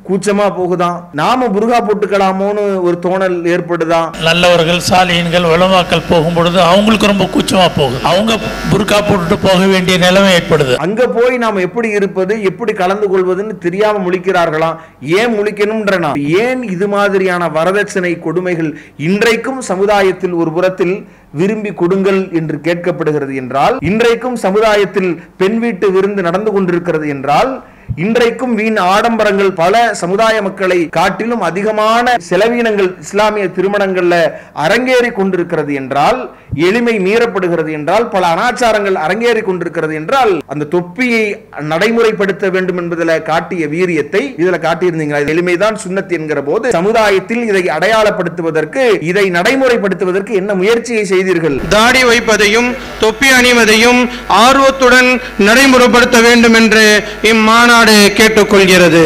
கூச்சமா போகுதாம் நாம புருகா போட்டுக்கலாமோன்னு ஒரு தோணல் ஏற்படுதாம் நல்லவர்கள் சாலியன்கள் உலமாக்கள் போகும் பொழுது அவங்களுக்கு ரொம்ப கூச்சமா போகுது அவங்க புர்கா போட்டுட்டு போக வேண்டிய நிலைமை ஏற்படுது அங்க போய் நாம் எப்படி இருப்பது எப்படி கலந்து கொள்வதுன்னு தெரியாம முழிக்கிறார்களாம் ஏன் முழிக்கணும்ன்றனா ஏன் இது மாதிரியான வரதட்சணை கொடுமைகள் இன்றைக்கும் சமுதாயத்தில் ஒரு புறத்தில் விரும்பி கொடுங்கள் என்று கேட்கப்படுகிறது என்றால் இன்றைக்கும் சமுதாயத்தில் பெண் வீட்டு விருந்து நடந்து கொண்டிருக்கிறது என்றால் இன்றைக்கும் வீண் ஆடம்பரங்கள் பல சமுதாய மக்களை காட்டிலும் அதிகமான செலவீனங்கள் இஸ்லாமிய திருமணங்கள்ல அரங்கேறி கொண்டிருக்கிறது என்றால் எளிமை மீறப்படுகிறது என்றால் பல அனாச்சாரங்கள் அரங்கேறி கொண்டிருக்கிறது என்றால் அந்த தொப்பியை நடைமுறைப்படுத்த வேண்டும் என்பதில் காட்டிய வீரியத்தை இதுல காட்டியிருந்தீங்க இது எளிமைதான் சுன்னத் என்கிற போது சமுதாயத்தில் இதை அடையாளப்படுத்துவதற்கு இதை நடைமுறைப்படுத்துவதற்கு என்ன முயற்சியை செய்தீர்கள் தாடி வைப்பதையும் தொப்பி அணிவதையும் ஆர்வத்துடன் நடைமுறைப்படுத்த வேண்டும் என்று இம்மாநாடு கேட்டுக்கொள்கிறது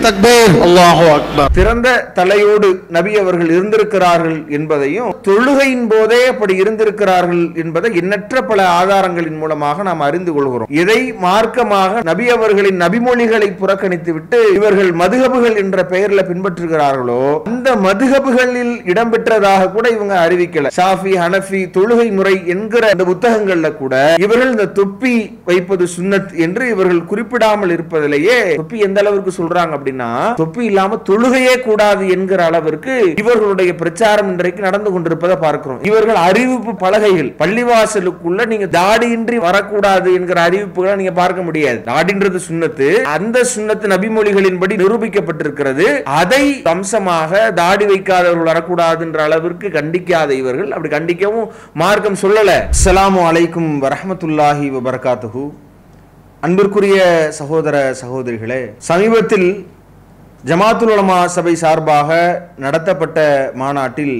அல்லாஹு அக்பர் திறந்த தலையோடு நபி அவர்கள் இருந்திருக்கிறார்கள் என்பதையும் தொழுகையின் போதே அப்படி இருந்திருக்கிறார்கள் என்பதை எண்ணற்ற பல ஆதாரங்களின் மூலமாக நாம் அறிந்து கொள்கிறோம் இதை மார்க்கமாக நபி அவர்களின் நபிமொழிகளை புறக்கணித்து விட்டு இவர்கள் மதுகபுகள் என்ற பெயர்ல பின்பற்றுகிறார்களோ அந்த மதுகபுகளில் இடம்பெற்றதாக கூட இவங்க அறிவிக்கல ஷாஃபி ஹனஃபி தொழுகை முறை என்கிற அந்த புத்தகங்கள்ல கூட இவர்கள் இந்த தொப்பி வைப்பது சுன்னத் என்று இவர்கள் குறிப்பிடாமல் இருப்பதிலேயே தொப்பி எந்த அளவிற்கு சொல்றாங்க அப்படின்னா தொப்பி இல்லாம தொழுகையே கூடாது என்கிற அளவிற்கு இவர்களுடைய பிரச்சாரம் இன்றைக்கு நடந்து கொண்டிருப்பதை பார்க்கிறோம் இவர்கள் அறிவிப்பு பலகைகள் பள்ளிவாசலுக்குள்ள நீங்க தாடியின்றி வரக்கூடாது என்கிற அறிவிப்புகளை நீங்க பார்க்க முடியாது தாடின்றது சுன்னத்து அந்த சுன்னத்து நபிமொழிகளின்படி நிரூபிக்கப்பட்டிருக்கிறது அதை அம்சமாக தாடி வைக்காதவர்கள் வரக்கூடாதுன்ற அளவிற்கு கண்டிக்காத இவர்கள் அப்படி கண்டிக்கவும் மார்க்கம் சொல்லல அஸ்ஸலாமு அலைக்கும் வரஹ்மத்துல்லாஹி வபரகாத்துஹு அன்பிற்குரிய சகோதர சகோதரிகளே சமீபத்தில் ஜமாத்துல் உலமா சபை சார்பாக நடத்தப்பட்ட மாநாட்டில்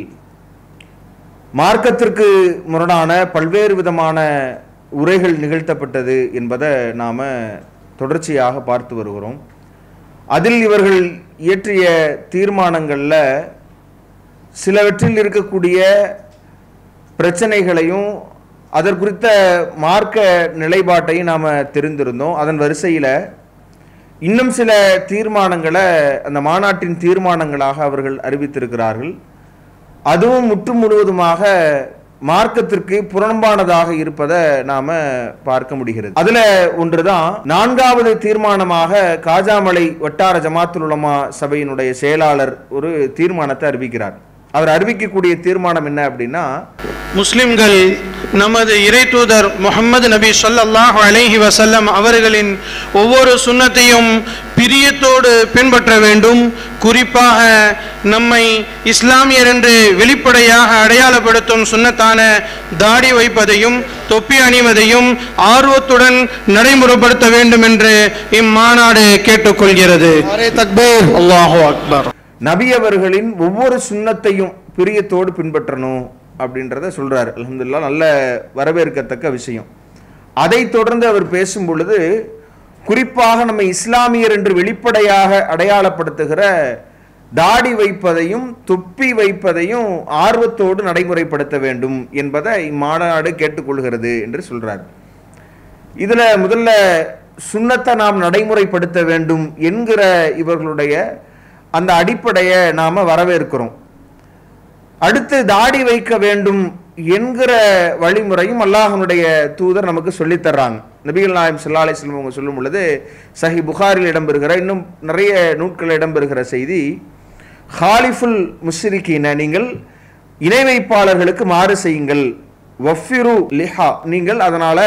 மார்க்கத்திற்கு முரணான பல்வேறு விதமான உரைகள் நிகழ்த்தப்பட்டது என்பதை நாம் தொடர்ச்சியாக பார்த்து வருகிறோம் அதில் இவர்கள் இயற்றிய தீர்மானங்களில் சிலவற்றில் இருக்கக்கூடிய பிரச்சனைகளையும் அதற்குறித்த மார்க்க நிலைப்பாட்டையும் நாம் தெரிந்திருந்தோம் அதன் வரிசையில் இன்னும் சில தீர்மானங்களை அந்த மாநாட்டின் தீர்மானங்களாக அவர்கள் அறிவித்திருக்கிறார்கள் அதுவும் முற்று முழுவதுமாக மார்க்கத்திற்கு புறம்பானதாக இருப்பதை நாம பார்க்க முடிகிறது அதுல ஒன்றுதான் நான்காவது தீர்மானமாக காஜாமலை வட்டார ஜமாத்துல் உலமா சபையினுடைய செயலாளர் ஒரு தீர்மானத்தை அறிவிக்கிறார் அவர் அறிவிக்கக்கூடிய தீர்மானம் என்ன அப்படின்னா முஸ்லிம்கள் நமது இறை தூதர் முகமது நபி ஸல்லல்லாஹு அலைஹி வஸல்லம் அவர்களின் ஒவ்வொரு சுன்னத்தையும் பிரியத்தோடு பின்பற்ற வேண்டும் குறிப்பாக நம்மை இஸ்லாமியர் என்று வெளிப்படையாக அடையாளப்படுத்தும் சுன்னத்தான தாடி வைப்பதையும் தொப்பி அணிவதையும் ஆர்வத்துடன் நடைமுறைப்படுத்த வேண்டும் என்று இம்மாநாடு கேட்டுக்கொள்கிறது அல்லாஹு அக்பர் நபி அவர்களின் ஒவ்வொரு சுன்னத்தையும் பிரியத்தோடு பின்பற்றணும் அப்படின்றத சொல்றாரு அல்ஹம்துலில்லாஹ் நல்ல வரவேற்கத்தக்க விஷயம் அதை தொடர்ந்து அவர் பேசும் பொழுது குறிப்பாக நம்ம இஸ்லாமியர் என்று வெளிப்படையாக அடையாளப்படுத்துகிற தாடி வைப்பதையும் தொப்பி வைப்பதையும் ஆர்வத்தோடு நடைமுறைப்படுத்த வேண்டும் என்பதை இம்மாநாடு கேட்டுக்கொள்கிறது என்று சொல்றார் இதுல முதல்ல சுன்னத்தை நாம் நடைமுறைப்படுத்த வேண்டும் என்கிற இவர்களுடைய அந்த அடிப்படையை நாம வரவேற்கிறோம் அடுத்து தாடி வைக்க வேண்டும் என்கிற வழிமுறையும் அல்லாஹனுடைய தூதர் நமக்கு சொல்லித் தர்றாங்க நபிகள் நாயம் ஸல்லல்லாஹு அலைஹி வஸல்லம் அவங்க சொல்லும் பொழுது சஹி புகாரில் இடம்பெறுகிற இன்னும் நிறைய நூட்களில் இடம்பெறுகிற செய்தி ஹாலிஃபுல் முஷ்ரிகீன நீங்கள் இணை வைப்பாளர்களுக்கு மாறு செய்யுங்கள் வஃபிரு லிஹா நீங்கள் அதனால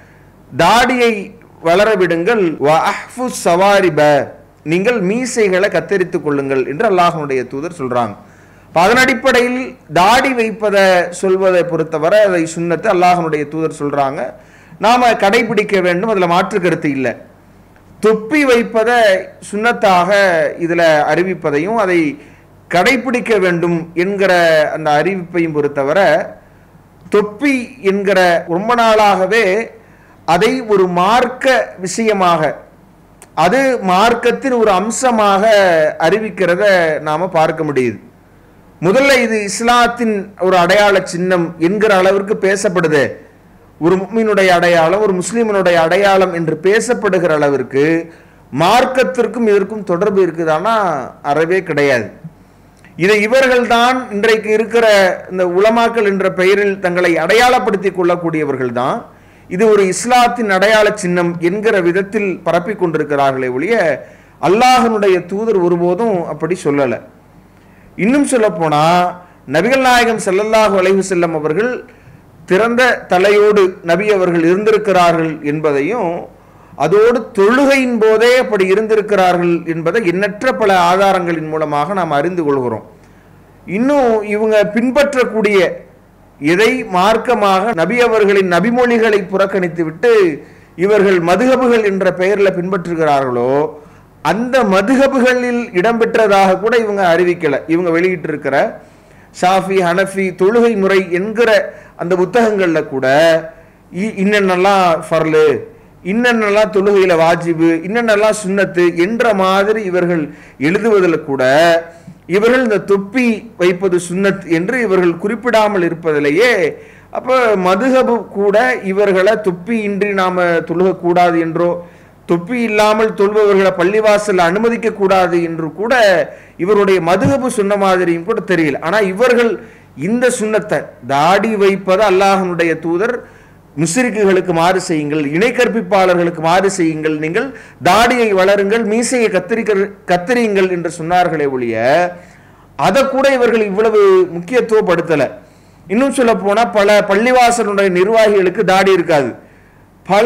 தாடியை வளர விடுங்கள் வ அஹ்ஃபு சவாரிப நீங்கள் மீசைகளை கத்தரித்துக் கொள்ளுங்கள் என்று அல்லாஹனுடைய தூதர் சொல்றாங்க அப்ப அதன் அடிப்படையில் தாடி வைப்பதை சொல்வதை பொறுத்தவரை அதை சுன்னத்தை அல்லாஹனுடைய தூதர் சொல்றாங்க நாம கடைபிடிக்க வேண்டும் அதுல மாற்று கருத்து இல்லை தொப்பி வைப்பதை சுன்னத்தாக இதுல அறிவிப்பதையும் அதை கடைபிடிக்க வேண்டும் என்கிற அந்த அறிவிப்பையும் பொறுத்தவரை தொப்பி என்கிற ரொம்ப நாளாகவே அதை ஒரு மார்க்க விஷயமாக அது மார்க்கத்தின் ஒரு அம்சமாக அறிவிக்கிறத நாம பார்க்க முடியுது முதல்ல இது இஸ்லாத்தின் ஒரு அடையாள சின்னம் என்கிற அளவிற்கு பேசப்படுது ஒரு முக்மீனுடைய அடையாளம் ஒரு முஸ்லீமினுடைய அடையாளம் என்று பேசப்படுகிற அளவிற்கு மார்க்கத்திற்கும் இதற்கும் தொடர்பு இருக்குதானா அறவே கிடையாது இதை இவர்கள்தான் இன்றைக்கு இருக்கிற இந்த உலமாக்கள் என்ற பெயரில் தங்களை அடையாளப்படுத்திக் கொள்ளக்கூடியவர்கள் தான் இது ஒரு இஸ்லாத்தின் அடையாள சின்னம் என்கிற விதத்தில் பரப்பிக் கொண்டிருக்கிறார்களே ஒழிய அல்லாஹனுடைய தூதர் ஒருபோதும் அப்படி சொல்லலை இன்னும் சொல்ல போனா நபிகள் நாயகம் ஸல்லல்லாஹு அலைஹி செல்லம் அவர்கள் திறந்த தலையோடு நபி அவர்கள் இருந்திருக்கிறார்கள் என்பதையும் அதோடு தொழுகையின் போதே அப்படி இருந்திருக்கிறார்கள் என்பதை எண்ணற்ற பல ஆதாரங்களின் மூலமாக நாம் அறிந்து கொள்கிறோம் இன்னும் இவங்க பின்பற்றக்கூடிய எதை மார்க்கமாக நபி அவர்களின் நபிமொழிகளை புறக்கணித்து விட்டு இவர்கள் மதுகபுகள் என்ற பெயரில் பின்பற்றுகிறார்களோ அந்த மதுகபுகளில் இடம்பெற்றதாக கூட இவங்க அறிவிக்கல இவங்க வெளியிட்டு இருக்கிற ஷாஃபி ஹனஃபி தொழுகை முறை என்கிற அந்த புத்தகங்கள்ல கூட இ- இன்னென்னலாம் ஃபர்லு இன்னென்னலாம் தொழுகையில வாஜிபு இன்னென்னலாம் சுன்னத்து என்ற மாதிரி இவர்கள் எழுதுவதில் கூட இவர்கள் இந்த தொப்பி வைப்பது சுன்னத் என்று இவர்கள் குறிப்பிடாமல் இருப்பதிலேயே அப்ப மதுஹபு கூட இவர்களை தொப்பி இன்றி நாம தொழுகக்கூடாது என்றோ தொப்பி இல்லாமல் தொழுபவர்களை பள்ளிவாசல் அனுமதிக்க கூடாது என்று கூட இவருடைய மதுகபு சொன்ன மாதிரியும் கூட தெரியல ஆனா இவர்கள் இந்த சுண்ணத்தை தாடி வைப்பது அல்லாஹனுடைய தூதர் முஸ்ரிக்குகளுக்கு மாறு செய்யுங்கள் இணை கற்பிப்பாளர்களுக்கு மாறு செய்யுங்கள் நீங்கள் தாடியை வளருங்கள் மீசையை கத்திரிக்க கத்திரியுங்கள் என்று சொன்னார்களே ஒழிய அதை கூட இவர்கள் இவ்வளவு முக்கியத்துவப்படுத்தல இன்னும் சொல்ல போனா பல பள்ளிவாசலுடைய நிர்வாகிகளுக்கு தாடி இருக்காது பல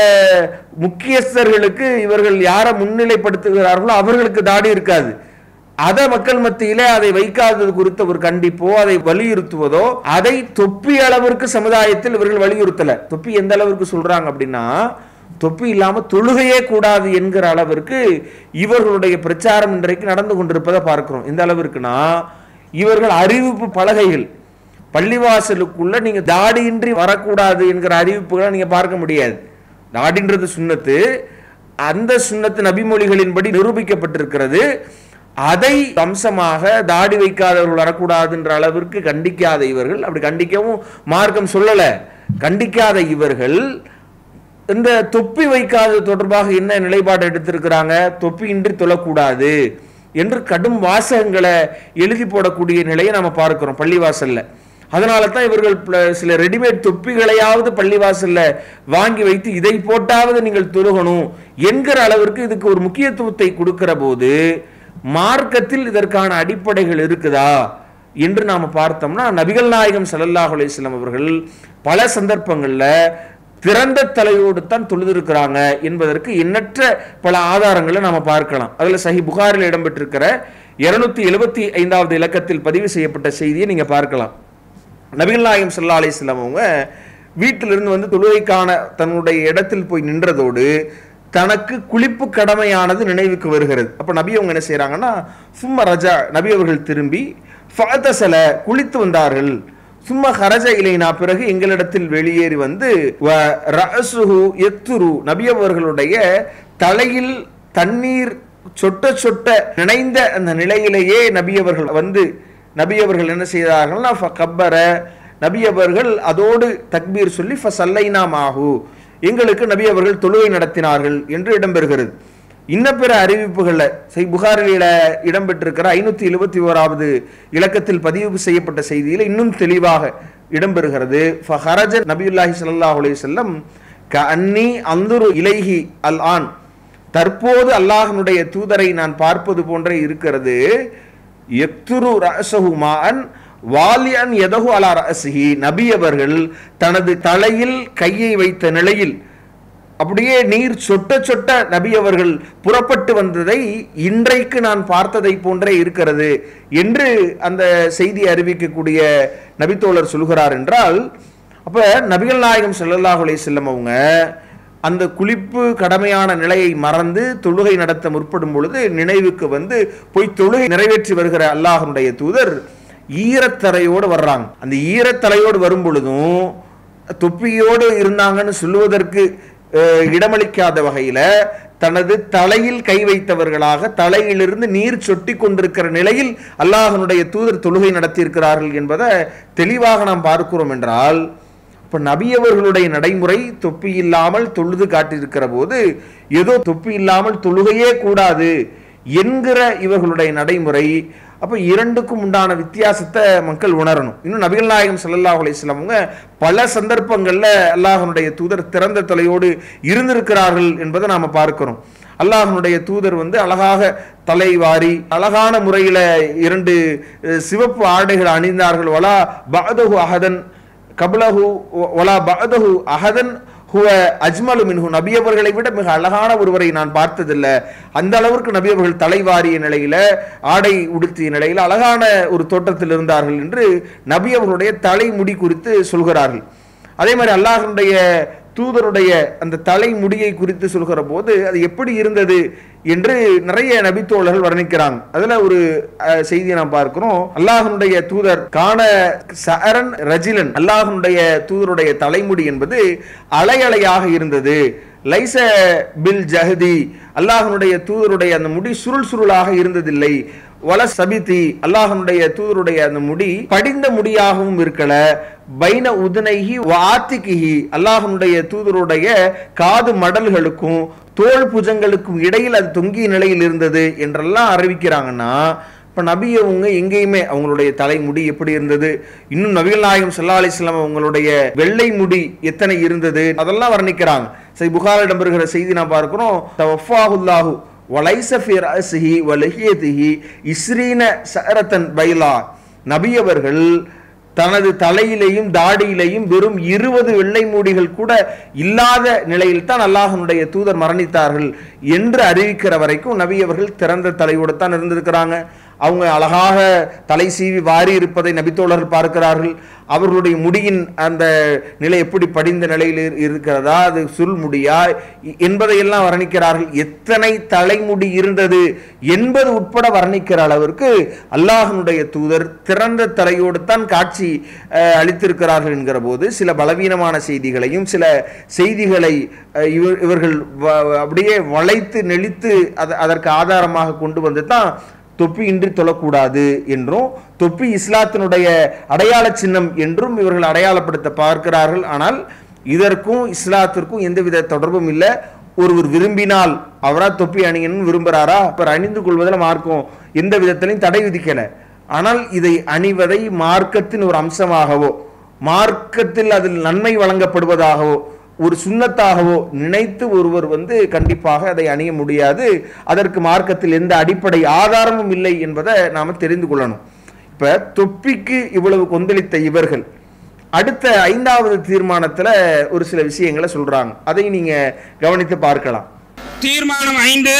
முக்கியஸ்தர்களுக்கு இவர்கள் யாரை முன்னிலைப்படுத்துகிறார்களோ அவர்களுக்கு தாடி இருக்காது அதை மக்கள் மத்தியிலே அதை வைக்காதது குறித்த ஒரு கண்டிப்போ அதை வலியுறுத்துவதோ அதை தொப்பி அளவிற்கு சமுதாயத்தில் இவர்கள் வலியுறுத்தல தொப்பி எந்த அளவிற்கு சொல்றாங்க அப்படின்னா தொப்பி இல்லாம தொழுகையே கூடாது என்கிற அளவிற்கு இவர்களுடைய பிரச்சாரம் இன்றைக்கு நடந்து கொண்டிருப்பதை பார்க்கிறோம் எந்த அளவிற்குனா இவர்கள் அறிவிப்பு பலகைகள் பள்ளிவாசலுக்குள்ள நீங்க தாடியின்றி வரக்கூடாது என்கிற அறிவிப்புகளை நீங்க பார்க்க முடியாது தாடின்றது சுன்னத்து அந்த சுன்னத்து நபிமொழிகளின்படி நிரூபிக்கப்பட்டிருக்கிறது அதை அம்சமாக தாடி வைக்காதவர்கள் வரக்கூடாதுன்ற அளவிற்கு கண்டிக்காத இவர்கள் அப்படி கண்டிக்கவும் மார்க்கம் சொல்லல கண்டிக்காத இவர்கள் இந்த தொப்பி வைக்காத தொடர்பாக என்ன நிலைப்பாடு எடுத்திருக்கிறாங்க தொப்பி இன்றி தொழக்கூடாது என்று கடும் வாசகங்களை எழுதி போடக்கூடிய நிலையை நாம பார்க்கிறோம் பள்ளிவாசல்ல அதனால தான் இவர்கள் பல- சில ரெடிமேட் தொப்பிகளையாவது பள்ளிவாசல்ல வாங்கி வைத்து இதை போட்டாவது நீங்கள் தொழுகணும் என்கிற அளவிற்கு இதுக்கு ஒரு முக்கியத்துவத்தை கொடுக்கிற போது மார்க்கத்தில் இதற்கான அடிப்படைகள் இருக்குதா என்று நாம பார்த்தோம்னா நபிகள் நாயகம் ஸல்லல்லாஹு அலைஹி வஸல்லம் அவர்கள் பல சந்தர்ப்பங்கள்ல திறந்த தலையோடு தான் தொழுதிருக்கிறாங்க என்பதற்கு எண்ணற்ற பல ஆதாரங்களை நாம பார்க்கலாம் அதுல சஹி புகாரில் இடம்பெற்றிருக்கிற இருநூத்தி எழுபத்தி ஐந்தாவது இலக்கத்தில் பதிவு செய்யப்பட்ட செய்தியை நீங்க பார்க்கலாம் நபிகள் நாயகம் ஸல்லல்லாஹு அலைஹி வஸல்லம் அவங்க வீட்டிலிருந்து வந்து தொழுகைக்கான தன்னுடைய இடத்தில் போய் நின்றதோடு தனக்கு குளிப்பு கடமையானது நினைவுக்கு வருகிறது அப்ப நபி அவங்க என்ன செய்றாங்கன்னா சும்மா ரஜா நபி அவர்கள் திரும்பி ஃபஅதஸல குளித்து வந்தார்கள் சும்மா ஹரஜ இலைனா பிறகு எங்களிடத்தில் வெளியேறி வந்து வ ரஅசுஹு யக்துரு நபி அவர்களுடைய தலையில் தண்ணீர் சொட்ட சொட்ட நினைந்த அந்த நிலையிலேயே நபி அவர்கள் வந்து நபி அவர்கள் என்ன செய்தார்கள்னா கப்பர நபி அவர்கள் அதோடு தக்பீர் சொல்லி ஃபசல்லைனா மாஹு எங்களுக்கு நபி அவர்கள் தொழுகை நடத்தினார்கள் என்று இடம்பெறுகிறது இன்ன பிற அறிவிப்புகள்ல சை புகாரில இடம்பெற்றிருக்கிற ஐநூத்தி எழுபத்தி ஓராவது இலக்கத்தில் பதிவு செய்யப்பட்ட செய்தியில இன்னும் தெளிவாக இடம்பெறுகிறது ஃபஹரஜ நபியுல்லாஹி ஸல்லல்லாஹு அலைஹி வஸல்லம் கஅன்னி அந்துரு இலைஹி அல் ஆன் தற்போது அல்லாஹ்வுடைய தூதரை நான் பார்ப்பது போன்றே இருக்கிறது எக்துரு ரஅசஹு மாஅன் வாலியன் எதகு அலா ரஅசிஹி நபி அவர்கள் தனது தலையில் கையை வைத்த நிலையில் அப்படியே நீர் சொட்ட சொட்ட நபி அவர்கள் புறப்பட்டு வந்ததை இன்றைக்கு நான் பார்த்ததை போன்றே இருக்கிறது என்று அந்த செய்தி அறிவிக்கக்கூடிய நபித்தோழர் சொல்கிறார் என்றால் அப்ப நபிகள் நாயகம் ஸல்லல்லாஹு அலைஹி வஸல்லம் அவங்க அந்த குளிப்பு கடமையான நிலையை மறந்து தொழுகை நடத்த முற்படும் பொழுது நினைவுக்கு வந்து போய் தொழுகை நிறைவேற்றி வருகிற அல்லாஹ்வுடைய தூதர் ஈரத்தரையோடு வர்றாங்க அந்த ஈரத்தலையோடு வரும் பொழுதும் தொப்பியோடு இருந்தாங்கன்னு சொல்லுவதற்கு அஹ், இடமளிக்காத வகையில தனது தலையில் கை வைத்தவர்களாக தலையிலிருந்து நீர் சொட்டி கொண்டிருக்கிற நிலையில் அல்லாஹனுடைய தூதர் தொழுகை நடத்தியிருக்கிறார்கள் என்பதை தெளிவாக நாம் பார்க்கிறோம் என்றால் இப்ப நபி அவர்களுடைய நடைமுறை தொப்பி இல்லாமல் தொழுது காட்டியிருக்கிற போது ஏதோ தொப்பி இல்லாமல் தொழுகையே கூடாது என்கிற இவர்களுடைய நடைமுறை அப்ப இரண்டுக்கும் உண்டான வித்தியாசத்தை மக்கள் உணரணும் இன்னும் நபிகள் நாயகம் ஸல்லல்லாஹு அலைஹி வஸல்லம் அவங்க பல சந்தர்ப்பங்கள்ல அல்லாஹ்வுடைய தூதர் திறந்த தலையோடு இருந்திருக்கிறார்கள் என்பதை நாம பார்க்கிறோம் அல்லாஹ்வுடைய தூதர் வந்து அழகாக தலை வாரி அழகான முறையில இரண்டு அஹ், சிவப்பு ஆடைகள் அணிந்தார்கள் வலா பஅதஹு அஹதன் கபலஹு வலா பஅதஹு அஹதன் ஹுவ அஜ்மலு மின்ஹு நபி அவர்களை விட மிக அழகான ஒருவரை நான் பார்த்ததில்லை அந்த அளவிற்கு நபி அவர்கள் தலைவாரிய நிலையில ஆடை உடுத்திய நிலையில அழகான ஒரு தோற்றத்தில் இருந்தார்கள் என்று நபி அவர்களுடைய தலைமுடி குறித்து சொல்கிறார்கள் அதே மாதிரி அல்லாஹ்வுடைய தூதருடைய அந்த தலைமுடியை குறித்து சொல்கிற போது அது எப்படி இருந்தது என்று நிறைய நபித்தோழர்கள் வர்ணிக்கிறாங்க அதுல ஒரு அஹ், செய்தியை நாம் பார்க்கிறோம் அல்லாஹ்வுடைய தூதர் காண சஅரன் ரஜிலன் அல்லாஹ்வுடைய தூதருடைய தலைமுடி என்பது அலையலையாக இருந்தது லைச பில் ஜஹதி அல்லாஹ்வுடைய தூதருடைய அந்த முடி சுருள் சுருளாக இருந்ததில்லை வல சபிதி அல்லாஹனுடைய தூதருடைய அந்த முடி படிந்த முடியாகவும் இருக்கல பைன உதனைகி வாத்திகிஹி அல்லாஹனுடைய தூதருடைய காது மடல்களுக்கும் தோல் புஜங்களுக்கும் இடையில் அது தொங்கிய நிலையில் இருந்தது என்றெல்லாம் அறிவிக்கிறாங்கன்னா இப்ப நபி அவங்க எங்கேயுமே அவங்களுடைய தலைமுடி எப்படி இருந்தது இன்னும் நபிகள் நாயகம் ஸல்லல்லாஹு அலைஹி வஸல்லம் அவங்களுடைய வெள்ளை முடி எத்தனை இருந்தது அதெல்லாம் வர்ணிக்கிறாங்க சரி புகாரிடம் வருகிற செய்தி நான் பார்க்கிறோம் தவஃபாஹுல்லாஹு வலைச ஃபி ரஅஸிஹி வ லஹியதிஹி இஸ்ரீன ஸஅரத்தன் பைலா நபி அவர்கள் தனது தலையிலேயும் தாடியிலேயும் வெறும் இருபது வெள்ளை மூடிகள் கூட இல்லாத நிலையில் தான் அல்லாஹனுடைய தூதர் மரணித்தார்கள் என்று அறிவிக்கிற வரைக்கும் நபி அவர்கள் திறந்த தலையோடு தான் இருந்திருக்கிறாங்க அவங்க அழகாக தலை சீவி வாரி இருப்பதை நபித்தோழர்கள் பார்க்கிறார்கள் அவர்களுடைய முடியின் அந்த நிலை எப்படி படிந்த நிலையில் இரு- இருக்கிறதா அது சுருள் முடியா இ- என்பதையெல்லாம் வர்ணிக்கிறார்கள் எத்தனை தலைமுடி இருந்தது என்பது உட்பட வர்ணிக்கிற அளவிற்கு அல்லாஹனுடைய தூதர் திறந்த தலையோடு தான் காட்சி அஹ், அளித்திருக்கிறார்கள் என்கிற போது சில பலவீனமான செய்திகளையும் சில செய்திகளை அஹ், இவர் இவர்கள் வ- அப்படியே வளைத்து நெளித்து அத- அதற்கு ஆதாரமாக கொண்டு வந்து தான் தொப்பி இன்றி தொழக்கூடாது என்றும் தொப்பி இஸ்லாத்தினுடைய அடையாள சின்னம் என்றும் இவர்கள் அடையாளப்படுத்த பார்க்கிறார்கள் ஆனால் இதற்கும் இஸ்லாத்திற்கும் எந்தவித தொடர்பும் இல்லை ஒருவர் விரும்பினால் அவரா தொப்பி அணியணும்னு விரும்புறாரா அவர் அணிந்து கொள்வதில் மார்க்கம் எந்த விதத்திலையும் தடை விதிக்கல ஆனால் இதை அணிவதை மார்க்கத்தின் ஒரு அம்சமாகவோ மார்க்கத்தில் அதில் நன்மை வழங்கப்படுவதாகவோ ஒரு சுண்ணத்தாகவோ நினைத்து ஒருவர் வந்து கண்டிப்பாக அதை அணிய முடியாது அதற்கு மார்க்கத்தில் எந்த அடிப்படை ஆதாரமும் இல்லை என்பதை நாம தெரிந்து கொள்ளணும் இப்ப தொப்பிக்கு இவ்வளவு கொந்தளித்த இவர்கள் அடுத்த ஐந்தாவது தீர்மானத்துல ஒரு சில விஷயங்களை சொல்றாங்க அதை நீங்க கவனித்து பார்க்கலாம் தீர்மானம் ஐந்து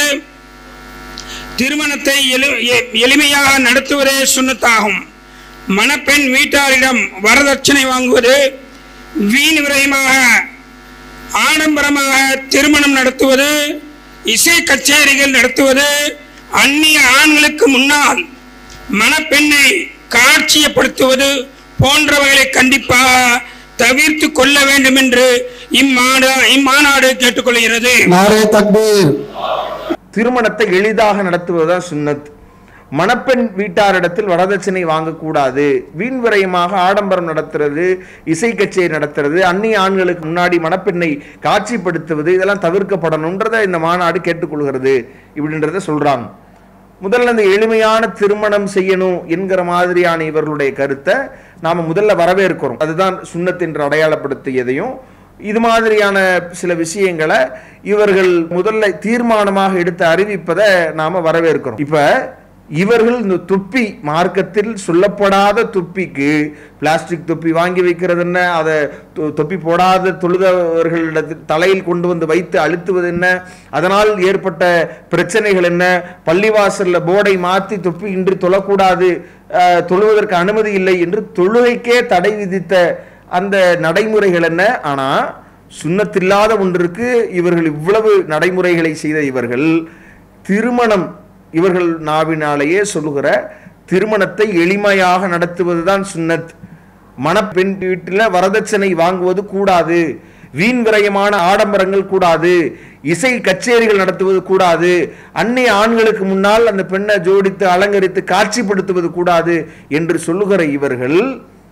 திருமணத்தை எளி- எ- எளிமையாக நடத்துவதே சுண்ணத்தாகும் மணப்பெண் வீட்டாரிடம் வரதட்சணை வாங்குவது வீண் விரயமாக ஆடம்பரமாக திருமணம் நடத்துவது இசை கச்சேரிகள் நடத்துவது அந்நிய ஆண்களுக்கு முன்னால் மணப்பெண்ணை காட்சியப்படுத்துவது போன்றவைகளை கண்டிப்பாக தவிர்த்து கொள்ள வேண்டும் என்று இம்மாடு இம்மாநாடு கேட்டுக்கொள்கிறது नारे तकबीर திருமணத்தை எளிதாக நடத்துவதுதான் சுன்னத் மணப்பெண் வீட்டாரிடத்தில் வரதட்சணை வாங்கக்கூடாது வீண் விரயமாக ஆடம்பரம் நடத்துறது இசை கச்சேரி நடத்துறது அந்நிய ஆண்களுக்கு முன்னாடி மணப்பெண்ணை காட்சிப்படுத்துவது இதெல்லாம் தவிர்க்கப்படணுன்றதை இந்த மாநாடு கேட்டுக்கொள்கிறது இப்படின்றத சொல்றாங்க முதல்ல இந்த எளிமையான திருமணம் செய்யணும் என்கிற மாதிரியான இவர்களுடைய கருத்தை நாம முதல்ல வரவேற்கிறோம் அதுதான் சுன்னத் என்று அடையாளப்படுத்தியதையும் இது மாதிரியான சில விஷயங்களை இவர்கள் முதல்ல தீர்மானமாக எடுத்து அறிவிப்பதை நாம வரவேற்கிறோம் இப்ப இவர்கள் இந்த துப்பி மார்க்கத்தில் சொல்லப்படாத துப்பிக்கு பிளாஸ்டிக் தொப்பி வாங்கி வைக்கிறது என்ன அதை தொ- தொப்பி போடாத தொழுதவர்களிடத்தில் தலையில் கொண்டு வந்து வைத்து அழுத்துவது என்ன அதனால் ஏற்பட்ட பிரச்சனைகள் என்ன பள்ளிவாசல்ல போர்டை மாற்றி தொப்பி இன்றி தொழக்கூடாது அஹ், தொழுவதற்கு அனுமதி இல்லை என்று தொழுகைக்கே தடை விதித்த அந்த நடைமுறைகள் என்ன ஆனா சுண்ணத்தில்லாத ஒன்றிற்கு இவர்கள் இவ்வளவு நடைமுறைகளை செய்த இவர்கள் திருமணம் இவர்கள் நாவினாலேயே சொல்லுகிற திருமணத்தை எளிமையாக நடத்துவதுதான் சுன்னத் மணப்பெண் வீட்டில் வரதட்சணை வாங்குவது கூடாது வீண் விரயமான ஆடம்பரங்கள் கூடாது இசை கச்சேரிகள் நடத்துவது கூடாது அந்நிய ஆண்களுக்கு முன்னால் அந்த பெண்ணை ஜோடித்து அலங்கரித்து காட்சிப்படுத்துவது கூடாது என்று சொல்லுகிற இவர்கள்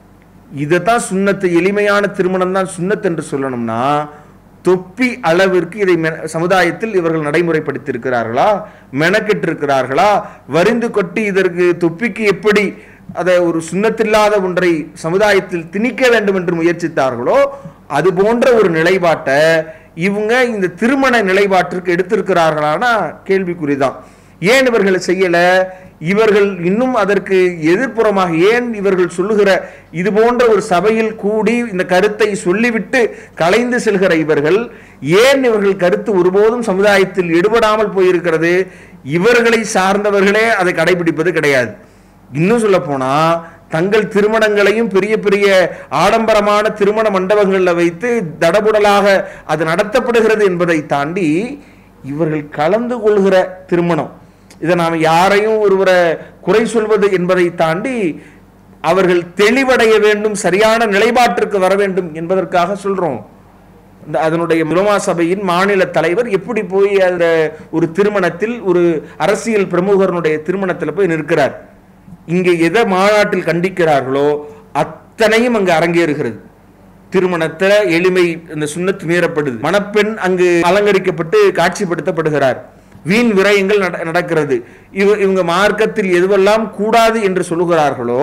இதைத்தான் சுண்ணத்து எளிமையான திருமணம் தான் சுண்ணத் என்று சொல்லணும்னா தொப்பி அளவிற்கு இதை மெ- சமுதாயத்தில் இவர்கள் நடைமுறைப்படுத்தியிருக்கிறார்களா மெனக்கெட்டிருக்கிறார்களா வரிந்து கொட்டி இதற்கு தொப்பிக்கு எப்படி அதை ஒரு சுண்ணத்தில்லாத ஒன்றை சமுதாயத்தில் திணிக்க வேண்டும் என்று முயற்சித்தார்களோ அது போன்ற ஒரு நிலைப்பாட்டை இவங்க இந்த திருமண நிலைப்பாட்டிற்கு எடுத்திருக்கிறார்களானா கேள்விக்குறிதான் ஏன் இவர்கள் செய்யல இவர்கள் இன்னும் அதற்கு எதிர்ப்புறமாக ஏன் இவர்கள் சொல்லுகிற இது போன்ற ஒரு சபையில் கூடி இந்த கருத்தை சொல்லிவிட்டு கலைந்து செல்கிற இவர்கள் ஏன் இவர்கள் கருத்து ஒருபோதும் சமுதாயத்தில் ஈடுபடாமல் போயிருக்கிறது இவர்களை சார்ந்தவர்களே அதை கடைபிடிப்பது கிடையாது இன்னும் சொல்ல போனா தங்கள் திருமணங்களையும் பெரிய பெரிய ஆடம்பரமான திருமண மண்டபங்களில் வைத்து தடபுடலாக அது நடத்தப்படுகிறது என்பதை தாண்டி இவர்கள் கலந்து கொள்கிற திருமணம் இதை நாம் யாரையும் ஒருவரை குறை சொல்வது என்பதை தாண்டி அவர்கள் தெளிவடைய வேண்டும் சரியான நிலைப்பாட்டிற்கு வர வேண்டும் என்பதற்காக சொல்றோம் இந்த அதனுடைய முலமா சபையின் மாநில தலைவர் எப்படி போய் அந்த ஒரு திருமணத்தில் ஒரு அரசியல் பிரமுகரனுடைய திருமணத்தில் போய் நிற்கிறார் இங்கே எதை மாநாட்டில் கண்டிக்கிறார்களோ அத்தனையும் அங்கு அரங்கேறுகிறது திருமணத்துல எளிமை இந்த சுண்ணத்து மீறப்படுது மணப்பெண் அங்கு அலங்கரிக்கப்பட்டு காட்சிப்படுத்தப்படுகிறார் வீண் விரயங்கள் நட- நடக்கிறது இவ இவங்க மார்க்கத்தில் எதுவெல்லாம் கூடாது என்று சொல்லுகிறார்களோ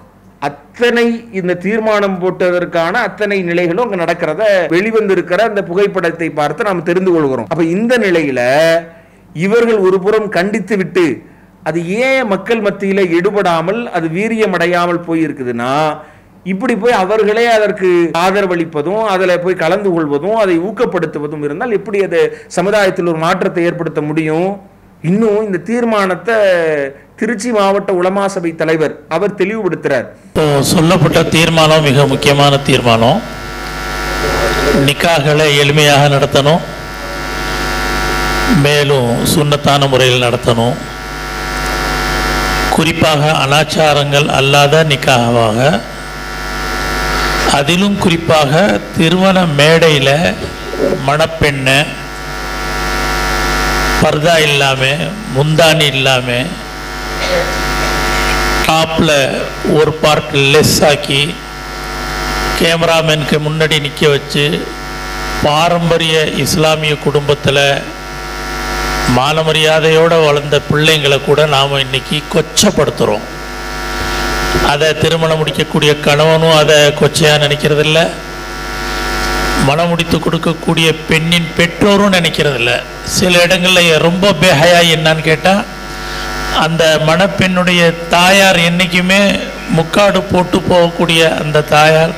அத்தனை இந்த தீர்மானம் போட்டதற்கான அத்தனை நிலைகளும் அங்க நடக்கிறத வெளிவந்திருக்கிற அந்த புகைப்படத்தை பார்த்து நாம் தெரிந்து கொள்கிறோம் அப்ப இந்த நிலையில இவர்கள் ஒரு புறம் கண்டித்து விட்டு அது ஏன் மக்கள் மத்தியில எடுபடாமல் அது வீரியம் அடையாமல் போயிருக்குதுன்னா இப்படி போய் அவர்களே அதற்கு ஆதரவளிப்பதும் அதில் போய் கலந்து கொள்வதும் அதை ஊக்கப்படுத்துவதும் இருந்தால் எப்படி அது சமுதாயத்தில் ஒரு மாற்றத்தை ஏற்படுத்த முடியும் இன்னும் இந்த தீர்மானத்தை திருச்சி மாவட்ட உலமா சபை தலைவர் அவர் தெளிவுபடுத்துறார் இப்போ சொல்லப்பட்ட தீர்மானம் மிக முக்கியமான தீர்மானம் நிக்காகளை எளிமையாக நடத்தணும் மேலும் சுண்ணத்தான முறையில் நடத்தணும் குறிப்பாக அனாச்சாரங்கள் அல்லாத நிக்காகவாக அதிலும் குறிப்பாக திருமண மேடையில் மணப்பெண்ணை பர்தா இல்லாமல் முந்தானி இல்லாமல் டாப்பில் ஒரு பார்ட் லெஸ் ஆக்கி கேமராமேனுக்கு முன்னாடி நிற்க வச்சு பாரம்பரிய இஸ்லாமிய குடும்பத்தில் மானமரியாதையோடு வளர்ந்த பிள்ளைங்களை கூட நாம் இன்னைக்கு கொச்சப்படுத்துகிறோம் அதை திருமணம் முடிக்கக்கூடிய கணவனும் அதை கொச்சையாக நினைக்கிறதில்ல மனம் முடித்து கொடுக்கக்கூடிய பெண்ணின் பெற்றோரும் நினைக்கிறதில்ல சில இடங்களில் ரொம்ப பேஹையா என்னன்னு கேட்டால் அந்த மணப்பெண்ணுடைய தாயார் என்றைக்குமே முக்காடு போட்டு போகக்கூடிய அந்த தாயார்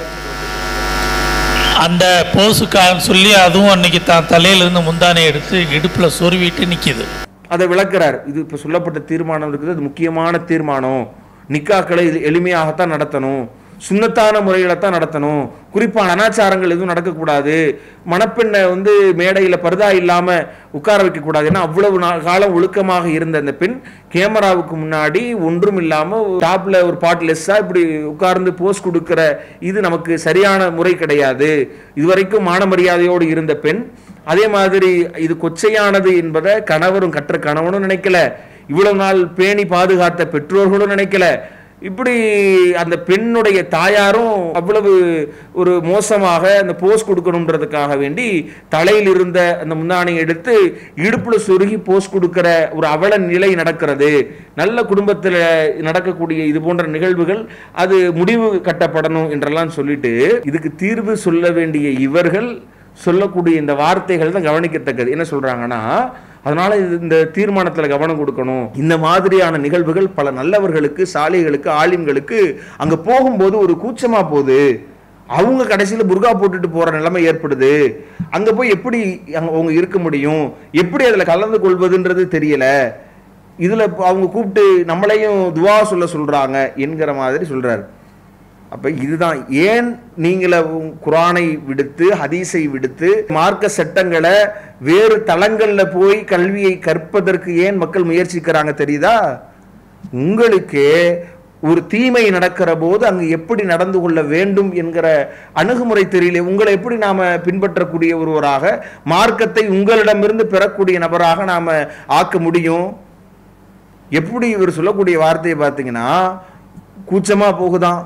அந்த போஸுக்காக சொல்லி அதுவும் அன்னைக்கு தான் தலையிலிருந்து முந்தானை எடுத்து இடுப்பில் சொருவிட்டு நிற்கிது அதை விளக்குறார் இது இப்போ சொல்லப்பட்ட தீர்மானம் இருக்குது அது முக்கியமான தீர்மானம் நிக்காக்களை இது எளிமையாகத்தான் நடத்தணும் சுண்ணத்தான முறையில தான் நடத்தணும் குறிப்பாக அனாச்சாரங்கள் எதுவும் நடக்கக்கூடாது மணப்பெண்ணை வந்து மேடையில் பர்தா இல்லாமல் உட்கார வைக்கக்கூடாது ஏன்னா அவ்வளவு நாள் காலம் ஒழுக்கமாக இருந்த அந்த பெண் கேமராவுக்கு முன்னாடி ஒன்றும் இல்லாமல் டாப்பில் ஒரு பாட் லெஸ்ஸாக இப்படி உட்கார்ந்து போஸ் கொடுக்கிற இது நமக்கு சரியான முறை கிடையாது இதுவரைக்கும் மான மரியாதையோடு இருந்த பெண் அதே மாதிரி இது கொச்சையானது என்பதை கணவரும் கற்ற கணவனும் நினைக்கல இவ்வளவு நாள் பேணி பாதுகாத்த பெற்றோர்களும் நினைக்கல இப்படி அந்த பெண்ணுடைய தாயாரும் அவ்வளவு ஒரு மோசமாக அந்த போஸ் கொடுக்கணுன்றதுக்காக வேண்டி தலையில் இருந்த அந்த முந்தானை எடுத்து இடுப்புல சொருகி போஸ் கொடுக்கிற ஒரு அவல நிலை நடக்கிறது நல்ல குடும்பத்தில் நடக்கக்கூடிய இது போன்ற நிகழ்வுகள் அது முடிவு கட்டப்படணும் என்றெல்லாம் சொல்லிட்டு இதுக்கு தீர்வு சொல்ல வேண்டிய இவர்கள் சொல்லக்கூடிய இந்த வார்த்தைகள் தான் கவனிக்கத்தக்கது என்ன சொல்றாங்கன்னா அதனால இது இந்த தீர்மானத்துல கவனம் கொடுக்கணும் இந்த மாதிரியான நிகழ்வுகள் பல நல்லவர்களுக்கு சாலைகளுக்கு ஆலிம்களுக்கு அங்க போகும்போது ஒரு கூச்சமா போகுது அவங்க கடைசியில் புர்கா போட்டுட்டு போற நிலைமை ஏற்படுது அங்க போய் எப்படி அங்க அவங்க இருக்க முடியும் எப்படி அதுல கலந்து கொள்வதுன்றது தெரியல இதுல இப்ப அவங்க கூப்பிட்டு நம்மளையும் துவா சொல்ல சொல்றாங்க என்கிற மாதிரி சொல்றாரு அப்ப இதுதான் ஏன் நீங்கள குரானை விடுத்து ஹதீஸை விடுத்து மார்க்க சட்டங்களை வேறு தளங்கள்ல போய் கல்வியை கற்பதற்கு ஏன் மக்கள் முயற்சிக்கிறாங்க தெரியுதா உங்களுக்கு ஒரு தீமை நடக்கிற போது அங்கு எப்படி நடந்து கொள்ள வேண்டும் என்கிற அணுகுமுறை தெரியல உங்களை எப்படி நாம பின்பற்றக்கூடிய ஒருவராக மார்க்கத்தை உங்களிடமிருந்து பெறக்கூடிய நபராக நாம ஆக்க முடியும் எப்படி இவர் சொல்லக்கூடிய வார்த்தையை பார்த்தீங்கன்னா கூச்சமா போகுதான்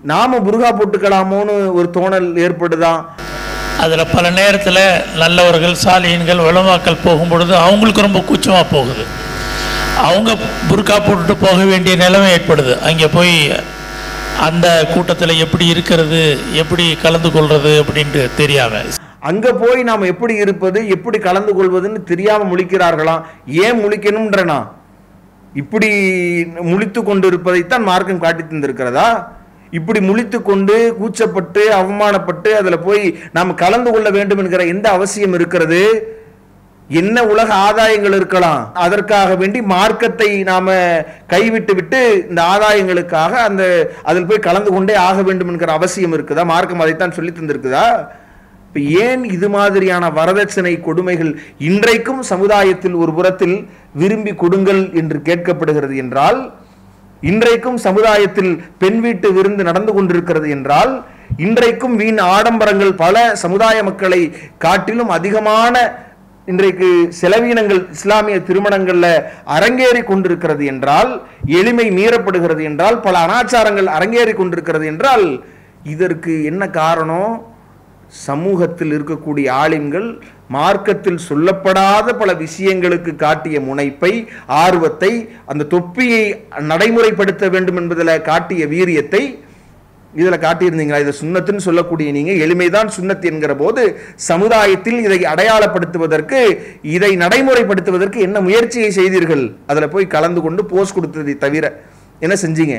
நாம புர்கா போட்டுக்கலாமோன்னு ஒரு தோணல் ஏற்படுதான் அதில் பல நேரத்தில் நல்லவர்கள் சாலியன்கள் உலமாக்கள் போகும் பொழுது அவங்களுக்கு ரொம்ப கூச்சமாக போகுது அவங்க புர்கா போட்டுட்டு போக வேண்டிய நிலைமை ஏற்படுது அங்கே போய் அந்த கூட்டத்தில் எப்படி இருக்கிறது எப்படி கலந்து கொள்வது அப்படின்ட்டு தெரியாமல் அங்க போய் நாம் எப்படி இருப்பது எப்படி கலந்து கொள்வதுன்னு தெரியாம முழிக்கிறார்களாம் ஏன் முழிக்கணும்ன்றனா இப்படி முழித்து கொண்டு இருப்பதைத்தான் மார்க்கம் காட்டி தந்திருக்கிறதா இப்படி முழித்து கொண்டு கூச்சப்பட்டு அவமானப்பட்டு அதுல போய் நாம் கலந்து கொள்ள வேண்டும் என்கிற எந்த அவசியம் இருக்கிறது என்ன உலக ஆதாயங்கள் இருக்கலாம் அதற்காக வேண்டி மார்க்கத்தை நாம கைவிட்டு விட்டு இந்த ஆதாயங்களுக்காக அந்த அதில் போய் கலந்து கொண்டே ஆக வேண்டும் என்கிற அவசியம் இருக்குதா மார்க்கம் அதைத்தான் சொல்லி தந்திருக்குதா இப்ப ஏன் இது மாதிரியான வரதட்சணை கொடுமைகள் இன்றைக்கும் சமுதாயத்தில் ஒரு புறத்தில் விரும்பி கொடுங்கள் என்று கேட்கப்படுகிறது என்றால் இன்றைக்கும் சமுதாயத்தில் பெண் வீட்டு விருந்து நடந்து கொண்டிருக்கிறது என்றால் இன்றைக்கும் வீண் ஆடம்பரங்கள் பல சமுதாய மக்களை காட்டிலும் அதிகமான இன்றைக்கு செலவீனங்கள் இஸ்லாமிய திருமணங்கள்ல அரங்கேறி கொண்டிருக்கிறது என்றால் எளிமை மீறப்படுகிறது என்றால் பல அனாச்சாரங்கள் அரங்கேறி கொண்டிருக்கிறது என்றால் இதற்கு என்ன காரணம் சமூகத்தில் இருக்கக்கூடிய ஆலிம்கள் மார்க்கத்தில் சொல்லப்படாத பல விஷயங்களுக்கு காட்டிய முனைப்பை ஆர்வத்தை அந்த தொப்பியை நடைமுறைப்படுத்த வேண்டும் என்பதில் காட்டிய வீரியத்தை இதில் காட்டியிருந்தீங்களா இதை சுண்ணத்துன்னு சொல்லக்கூடிய நீங்க எளிமைதான் சுண்ணத் என்கிற போது சமுதாயத்தில் இதை அடையாளப்படுத்துவதற்கு இதை நடைமுறைப்படுத்துவதற்கு என்ன முயற்சியை செய்தீர்கள் அதில் போய் கலந்து கொண்டு போஸ்ட் கொடுத்ததை தவிர என்ன செஞ்சீங்க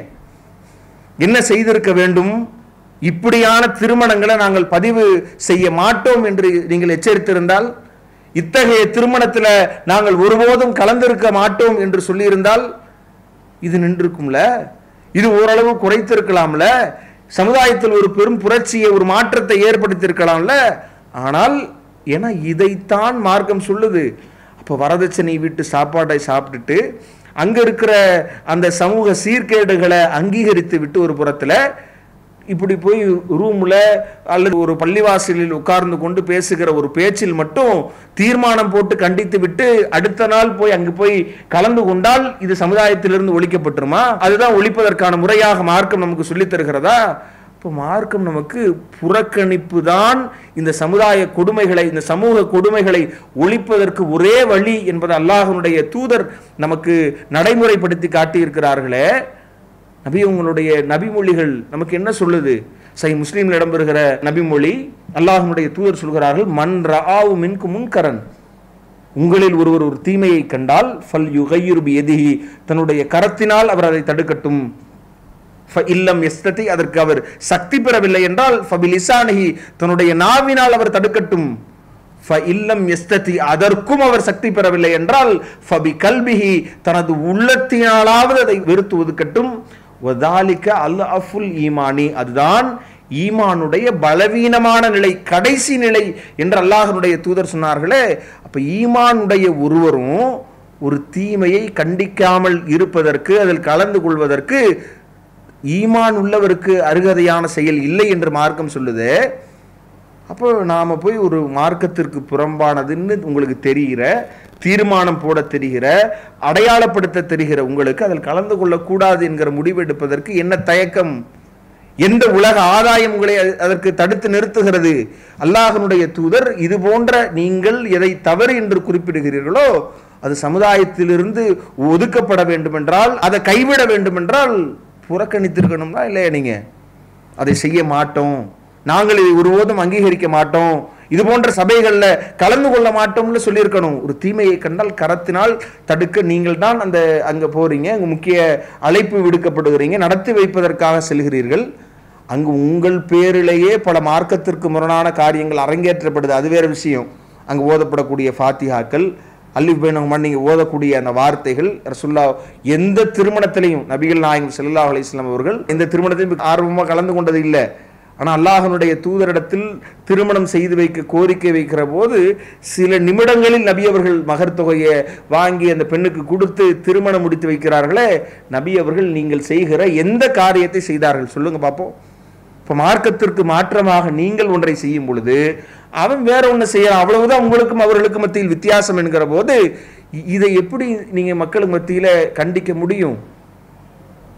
என்ன செய்திருக்க வேண்டும் இப்படியான திருமணங்களை நாங்கள் பதிவு செய்ய மாட்டோம் என்று நீங்கள் எச்சரித்திருந்தால் இத்தகைய திருமணத்தில் நாங்கள் ஒருபோதும் கலந்திருக்க மாட்டோம் என்று சொல்லியிருந்தால் இது நின்றிருக்கும்ல இது ஓரளவு குறைத்திருக்கலாம்ல சமுதாயத்தில் ஒரு பெரும் புரட்சியை ஒரு மாற்றத்தை ஏற்படுத்தியிருக்கலாம்ல ஆனால் ஏன்னா இதைத்தான் மார்க்கம் சொல்லுது அப்போ வரதட்சணை வீட்டு சாப்பாட்டை சாப்பிட்டுட்டு அங்க இருக்கிற அந்த சமூக சீர்கேடுகளை அங்கீகரித்து விட்டு ஒரு புறத்துல இப்படி போய் ரூம்ல அல்லது ஒரு பள்ளிவாசலில் உட்கார்ந்து கொண்டு பேசுகிற ஒரு பேச்சில் மட்டும் தீர்மானம் போட்டு கண்டித்து விட்டு அடுத்த நாள் போய் அங்கு போய் கலந்து கொண்டால் இது சமுதாயத்திலிருந்து ஒழிக்கப்பட்டுருமா அதுதான் ஒழிப்பதற்கான முறையாக மார்க்கம் நமக்கு சொல்லித் தருகிறதா இப்போ மார்க்கம் நமக்கு புறக்கணிப்பு தான் இந்த சமுதாய கொடுமைகளை இந்த சமூக கொடுமைகளை ஒழிப்பதற்கு ஒரே வழி என்பது அல்லாஹனுடைய தூதர் நமக்கு நடைமுறைப்படுத்தி காட்டியிருக்கிறார்களே நபி உங்களுடைய நபிமொழிகள் நமக்கு என்ன சொல்லுது சை முஸ்லீம்ல இடம்பெறுகிற நபிமொழி அல்லாஹ்வுடைய தூதர் சொல்கிறார்கள் மன் ரஆவு மின்கு முன்கரன் உங்களில் ஒருவர் ஒரு தீமையை கண்டால் ஃபல் யுகையுர் எதிஹி தன்னுடைய கரத்தினால் அவர் அதை தடுக்கட்டும் ஃப இல்லம் எஸ்ததி அதற்கு அவர் சக்தி பெறவில்லை என்றால் ஃபபிலிசானிஹி தன்னுடைய நாவினால் அவர் தடுக்கட்டும் ஃப இல்லம் எஸ்ததி அதற்கும் அவர் சக்தி பெறவில்லை என்றால் ஃபபி கல்பிஹி தனது உள்ளத்தினாலாவது அதை வெறுத்து ஒதுக்கட்டும் வதாலிக்க அல் அஃபுல் ஈமானி அதுதான் ஈமானுடைய பலவீனமான நிலை கடைசி நிலை என்று அல்லாஹனுடைய தூதர் சொன்னார்களே அப்ப ஈமானுடைய ஒருவரும் ஒரு தீமையை கண்டிக்காமல் இருப்பதற்கு அதில் கலந்து கொள்வதற்கு ஈமான் உள்ளவருக்கு அருகதையான செயல் இல்லை என்று மார்க்கம் சொல்லுது அப்போ நாம் போய் ஒரு மார்க்கத்திற்கு புறம்பானதுன்னு உங்களுக்கு தெரிகிற தீர்மானம் போட தெரிகிற அடையாளப்படுத்த தெரிகிற உங்களுக்கு அதில் கலந்து கொள்ளக்கூடாது என்கிற முடிவெடுப்பதற்கு என்ன தயக்கம் எந்த உலக ஆதாயம் உங்களை அது- அதற்கு தடுத்து நிறுத்துகிறது அல்லாஹனுடைய தூதர் இது போன்ற நீங்கள் எதை தவறு என்று குறிப்பிடுகிறீர்களோ அது சமுதாயத்திலிருந்து ஒதுக்கப்பட வேண்டுமென்றால் அதை கைவிட வேண்டுமென்றால் புறக்கணித்திருக்கணும்னா இல்லையா நீங்க அதை செய்ய மாட்டோம் நாங்கள் இதை ஒருபோதும் அங்கீகரிக்க மாட்டோம் இது போன்ற சபைகள்ல கலந்து கொள்ள மாட்டோம்னு சொல்லியிருக்கணும் ஒரு தீமையை கண்டால் கரத்தினால் தடுக்க நீங்கள் தான் அந்த அங்க போறீங்க அங்க முக்கிய அழைப்பு விடுக்கப்படுகிறீங்க நடத்தி வைப்பதற்காக செல்கிறீர்கள் அங்கு உங்கள் பேரிலேயே பல மார்க்கத்திற்கு முரணான காரியங்கள் அரங்கேற்றப்படுது அது வேற விஷயம் அங்கு ஓதப்படக்கூடிய ஃபாத்திஹாக்கள் அல்லி பேனகுமான் நீங்க ஓதக்கூடிய அந்த வார்த்தைகள் ரசுல்லா எந்த திருமணத்திலையும் நபிகள் நாயகம் ஸல்லல்லாஹு அலைஹி வஸல்லம் அவர்கள் எந்த திருமணத்திலும் ஆர்வமாக கலந்து கொண்டது இல்லை ஆனா அல்லாஹனுடைய தூதரிடத்தில் திருமணம் செய்து வைக்க கோரிக்கை வைக்கிற போது சில நிமிடங்களில் நபி அவர்கள் மகர் தொகையை வாங்கி அந்த பெண்ணுக்கு கொடுத்து திருமணம் முடித்து வைக்கிறார்களே நபி அவர்கள் நீங்கள் செய்கிற எந்த காரியத்தை செய்தார்கள் சொல்லுங்க பார்ப்போம் இப்போ மார்க்கத்திற்கு மாற்றமாக நீங்கள் ஒன்றை செய்யும் பொழுது அவன் வேற ஒன்று செய்யறான் அவ்வளவுதான் உங்களுக்கும் அவர்களுக்கும் மத்தியில் வித்தியாசம் என்கிற போது இ- இதை எப்படி நீங்க மக்களுக்கு மத்தியில கண்டிக்க முடியும்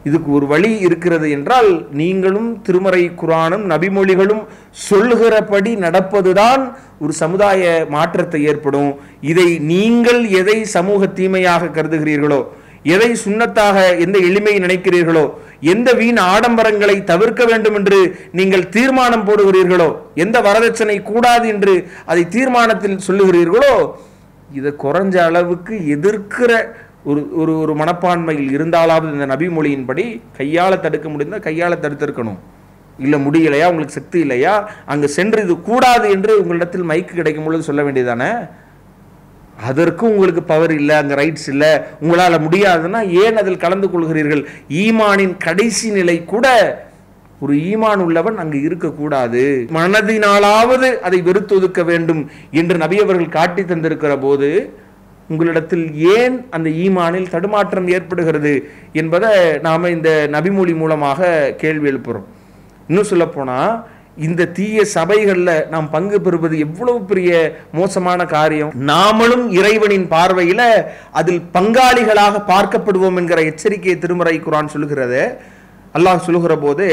இதுக்கு ஒரு வழி இருக்கிறது என்றால் நீங்களும் திருமறை குரானும் நபிமொழிகளும் சொல்லுகிறபடி நடப்பதுதான் ஒரு சமுதாய மாற்றத்தை ஏற்படும் இதை நீங்கள் எதை சமூக தீமையாக கருதுகிறீர்களோ எதை சுண்ணத்தாக எந்த எளிமை நினைக்கிறீர்களோ எந்த வீண் ஆடம்பரங்களை தவிர்க்க வேண்டும் என்று நீங்கள் தீர்மானம் போடுகிறீர்களோ எந்த வரதட்சணை கூடாது என்று அதை தீர்மானத்தில் சொல்லுகிறீர்களோ இதை குறைஞ்ச அளவுக்கு எதிர்க்கிற ஒரு ஒரு ஒரு மனப்பான்மையில் இருந்தாலாவது இந்த நபிமொழியின்படி கையால் தடுக்க முடிந்தால் கையால் தடுத்திருக்கணும் இல்லை முடியலையா உங்களுக்கு சக்தி இல்லையா அங்கே சென்று இது கூடாது என்று உங்களிடத்தில் மைக்கு கிடைக்கும் பொழுது சொல்ல வேண்டியதானே அதற்கும் உங்களுக்கு பவர் இல்லை அங்கே ரைட்ஸ் இல்லை உங்களால் முடியாதுன்னா ஏன் அதில் கலந்து கொள்கிறீர்கள் ஈமானின் கடைசி நிலை கூட ஒரு ஈமான் உள்ளவன் அங்கு இருக்கக்கூடாது மனதினாலாவது அதை வெறுத்தொதுக்க வேண்டும் என்று நபி அவர்கள் காட்டி தந்திருக்கிற போது உங்களிடத்தில் ஏன் அந்த ஈமானில் தடுமாற்றம் ஏற்படுகிறது என்பதை நாம இந்த நபிமொழி மூலமாக கேள்வி எழுப்புறோம் இன்னும் சொல்லப்போனா இந்த தீய சபைகள்ல நாம் பங்கு பெறுவது எவ்வளவு பெரிய மோசமான காரியம் நாமளும் இறைவனின் பார்வையில அதில் பங்காளிகளாக பார்க்கப்படுவோம் என்கிற எச்சரிக்கையை திருமறை குரான் சொல்லுகிறது அல்லாஹ் சொல்லுகிற போது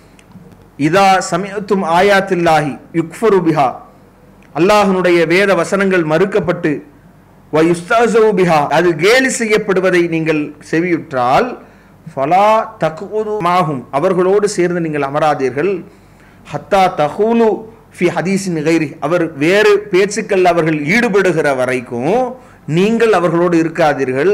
இதா சமயத்தும் ஆயாத்தில்லாஹி யுக்ஃபரு பிஹா அல்லாஹ்னுடைய வேத வசனங்கள் மறுக்கப்பட்டு வயுஸ்தஸவு பிஹா அது கேலி செய்யப்படுவதை நீங்கள் செவியுற்றால் ஃபலா தகுதுமாகும் அவர்களோடு சேர்ந்து நீங்கள் அமராதீர்கள் ஹத்தா தஹூலு ஃபி ஹதீஸின் கைரி அவர் வேறு பேச்சுக்கள் அவர்கள் ஈடுபடுகிற வரைக்கும் நீங்கள் அவர்களோடு இருக்காதீர்கள்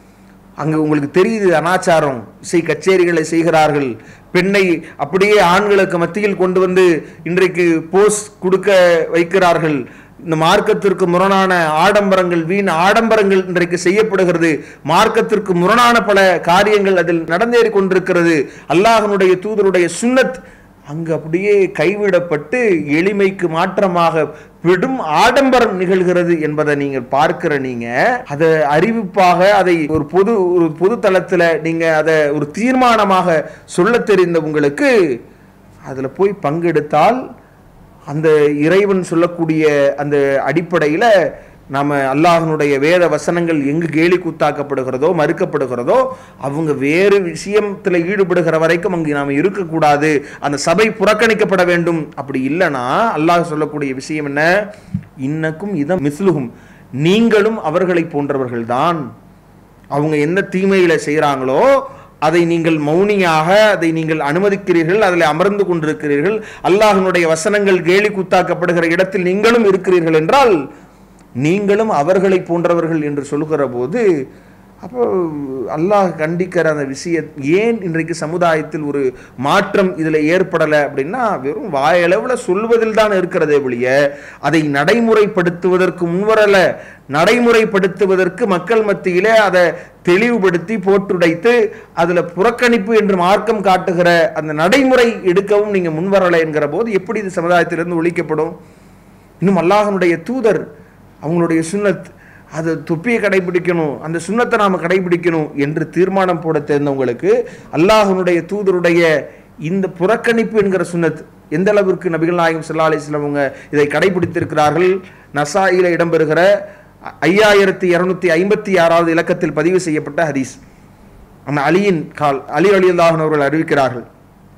அங்கே உங்களுக்கு தெரியுது அனாச்சாரம் இசை கச்சேரிகளை செய்கிறார்கள் பெண்ணை அப்படியே ஆண்களுக்கு மத்தியில் கொண்டு வந்து இன்றைக்கு போஸ் கொடுக்க வைக்கிறார்கள் இந்த மார்க்கத்திற்கு முரணான ஆடம்பரங்கள் வீண் ஆடம்பரங்கள் இன்றைக்கு செய்யப்படுகிறது மார்க்கத்திற்கு முரணான பல காரியங்கள் அதில் நடந்தேறி கொண்டிருக்கிறது அல்லாஹனுடைய தூதருடைய சுன்னத் அங்கு அப்படியே கைவிடப்பட்டு எளிமைக்கு மாற்றமாக பெரும் ஆடம்பரம் நிகழ்கிறது என்பதை நீங்க பார்க்கிற நீங்க அதை அறிவிப்பாக அதை ஒரு பொது ஒரு பொது தளத்துல நீங்க அதை ஒரு தீர்மானமாக சொல்ல தெரிந்த உங்களுக்கு அதுல போய் பங்கெடுத்தால் அந்த இறைவன் சொல்லக்கூடிய அந்த அடிப்படையில நாம அல்லாஹனுடைய வேத வசனங்கள் எங்கு கேலி கூத்தாக்கப்படுகிறதோ மறுக்கப்படுகிறதோ அவங்க வேறு விஷயத்துல ஈடுபடுகிற வரைக்கும் அங்கு நாம இருக்கக்கூடாது அந்த சபை புறக்கணிக்கப்பட வேண்டும் அப்படி இல்லைன்னா அல்லாஹ் சொல்லக்கூடிய விஷயம் என்ன இன்னக்கும் இதம் மிஸ்லுகும் நீங்களும் அவர்களை போன்றவர்கள் தான் அவங்க என்ன தீமையில செய்கிறாங்களோ அதை நீங்கள் மௌனியாக அதை நீங்கள் அனுமதிக்கிறீர்கள் அதில் அமர்ந்து கொண்டிருக்கிறீர்கள் அல்லாஹனுடைய வசனங்கள் கேலி கூத்தாக்கப்படுகிற இடத்தில் நீங்களும் இருக்கிறீர்கள் என்றால் நீங்களும் அவர்களை போன்றவர்கள் என்று சொல்லுகிற போது அப்போ அல்லாஹ் கண்டிக்கிற அந்த விஷயம் ஏன் இன்றைக்கு சமுதாயத்தில் ஒரு மாற்றம் இதில் ஏற்படலை அப்படின்னா வெறும் வாயளவில் சொல்வதில் தான் இருக்கிறதே ஒழிய அதை நடைமுறைப்படுத்துவதற்கு முன்வரல நடைமுறைப்படுத்துவதற்கு மக்கள் மத்தியிலே அதை தெளிவுபடுத்தி போட்டுடைத்து அதில் புறக்கணிப்பு என்று மார்க்கம் காட்டுகிற அந்த நடைமுறை எடுக்கவும் நீங்கள் முன்வரலை என்கிற போது எப்படி இது சமுதாயத்திலிருந்து ஒழிக்கப்படும் இன்னும் அல்லாஹனுடைய தூதர் அவங்களுடைய சுன்னத் அது தொப்பியை கடைபிடிக்கணும் அந்த சுண்ணத்தை நாம் கடைபிடிக்கணும் என்று தீர்மானம் போட தெரிந்தவங்களுக்கு அல்லாஹனுடைய தூதருடைய இந்த புறக்கணிப்பு என்கிற சுன்னத் எந்த அளவிற்கு நபிகள் நாயகம் ஸல்லல்லாஹு அலைஹி வஸல்லம் அவங்க இதை கடைபிடித்திருக்கிறார்கள் நசாயில இடம்பெறுகிற ஐயாயிரத்தி இருநூத்தி ஐம்பத்தி ஆறாவது இலக்கத்தில் பதிவு செய்யப்பட்ட ஹதீஸ் அந்த அலியின் கால் அலி அலி அவர்கள் அறிவிக்கிறார்கள்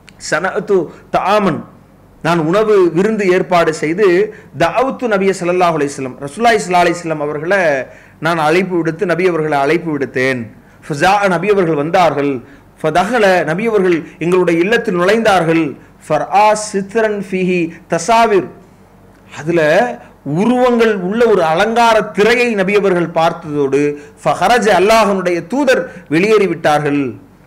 சனத்து தாமன் நான் உணவு விருந்து ஏற்பாடு செய்து தஅவுத்து நபிய ஸல்லல்லாஹு அலைஹி வஸல்லம் ரசூலுல்லாஹி ஸல்லல்லாஹு அலைஹி வஸல்லம் அவர்களை நான் அழைப்பு விடுத்து நபி அவர்களை அழைப்பு விடுத்தேன் ஃபஸா நபி அவர்கள் வந்தார்கள் ஃபதஹல நபி அவர்கள் எங்களுடைய இல்லத்தில் நுழைந்தார்கள் ஃபர்ஆ சித்ரன் ஃபிஹி தசாவிர் அதுல உருவங்கள் உள்ள ஒரு அலங்கார திரையை நபி அவர்கள் பார்த்ததோடு ஃபஹரஜ அல்லாஹனுடைய தூதர் வெளியேறி விட்டார்கள்